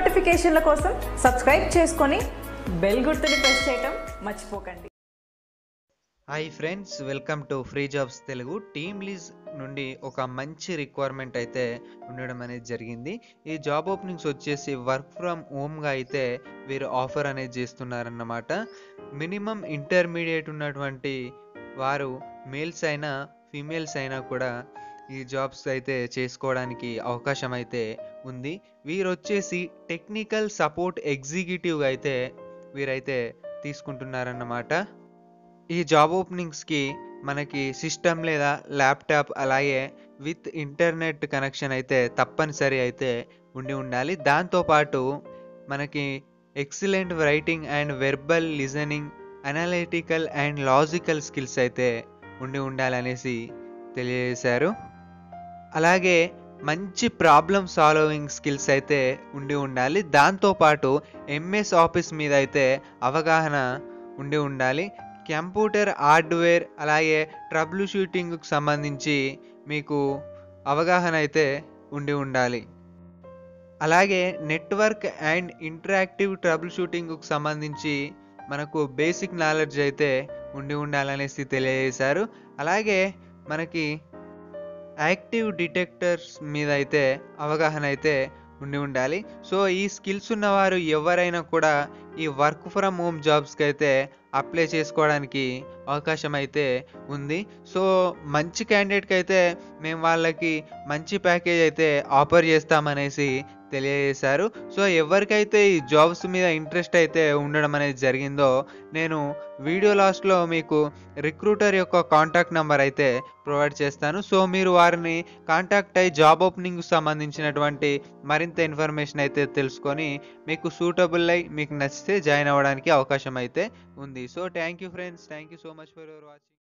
నోటిఫికేషన్ల కోసం సబ్స్క్రైబ్ చేసుకొని బెల్ గుర్తుని ప్రెస్ చేయటం మర్చిపోకండి hi friends welcome to free jobs Telugu team లీజ్ నుండి ఒక మంచి రిక్వైర్మెంట్ అయితే ఉండడం అనేది జరిగింది ఈ జాబ్ ఓపెనింగ్స్ వచ్చేసి వర్క్ ఫ్రమ్ హోమ్గా అయితే వీరు ఆఫర్ అనేది చేస్తున్నారన్నమాట మినిమం ఇంటర్మీడియట్ ఉన్నటువంటి వారు మేల్స్ అయినా ఫీమేల్స్ అయినా కూడా ఈ జాబ్స్ అయితే చేసుకోవడానికి అవకాశం అయితే ఉంది వీరు వచ్చేసి టెక్నికల్ సపోర్ట్ ఎగ్జిక్యూటివ్గా అయితే వీరైతే తీసుకుంటున్నారన్నమాట ఈ జాబ్ ఓపెనింగ్స్కి మనకి సిస్టమ్ లేదా ల్యాప్టాప్ అలాగే విత్ ఇంటర్నెట్ కనెక్షన్ అయితే తప్పనిసరి అయితే ఉండి ఉండాలి దాంతోపాటు మనకి excellent writing and verbal listening analytical and logical skills అయితే ఉండి ఉండాలనేసి తెలియజేశారు అలాగే మంచి ప్రాబ్లమ్ సాల్వింగ్ స్కిల్స్ అయితే ఉండి ఉండాలి దాంతోపాటు ఎంఎస్ ఆఫీస్ మీద అయితే అవగాహన ఉండి ఉండాలి కంప్యూటర్ హార్డ్వేర్ అలాగే ట్రబుల్ షూటింగ్కి సంబంధించి మీకు అవగాహన అయితే ఉండి ఉండాలి అలాగే నెట్వర్క్ అండ్ ఇంటరాక్టివ్ ట్రబుల్ షూటింగ్కి సంబంధించి మనకు బేసిక్ నాలెడ్జ్ అయితే ఉండి ఉండాలనేసి తెలియజేశారు అలాగే మనకి యాక్టివ్ డిటెక్టర్స్ మీద అయితే అవగాహన అయితే ఉండి ఉండాలి సో ఈ స్కిల్స్ ఉన్నవారు ఎవరైనా కూడా ఈ వర్క్ ఫ్రమ్ హోమ్ జాబ్స్కి అయితే అప్లై చేసుకోవడానికి అవకాశం అయితే ఉంది సో మంచి క్యాండిడేట్కి అయితే మేము వాళ్ళకి మంచి ప్యాకేజ్ అయితే ఆఫర్ చేస్తామనేసి తెలియజేశారు సో ఎవరికైతే ఈ జాబ్స్ మీద ఇంట్రెస్ట్ అయితే ఉండడం అనేది జరిగిందో నేను వీడియో లాస్ట్లో మీకు రిక్రూటర్ యొక్క కాంటాక్ట్ నెంబర్ అయితే ప్రొవైడ్ చేస్తాను సో మీరు వారిని కాంటాక్ట్ అయ్యి జాబ్ ఓపెనింగ్కి సంబంధించినటువంటి మరింత ఇన్ఫర్మేషన్ అయితే తెలుసుకొని మీకు సూటబుల్ అయి మీకు నచ్చితే జాయిన్ అవ్వడానికి అవకాశం అయితే ఉంది so thank you friends thank you so much for your watching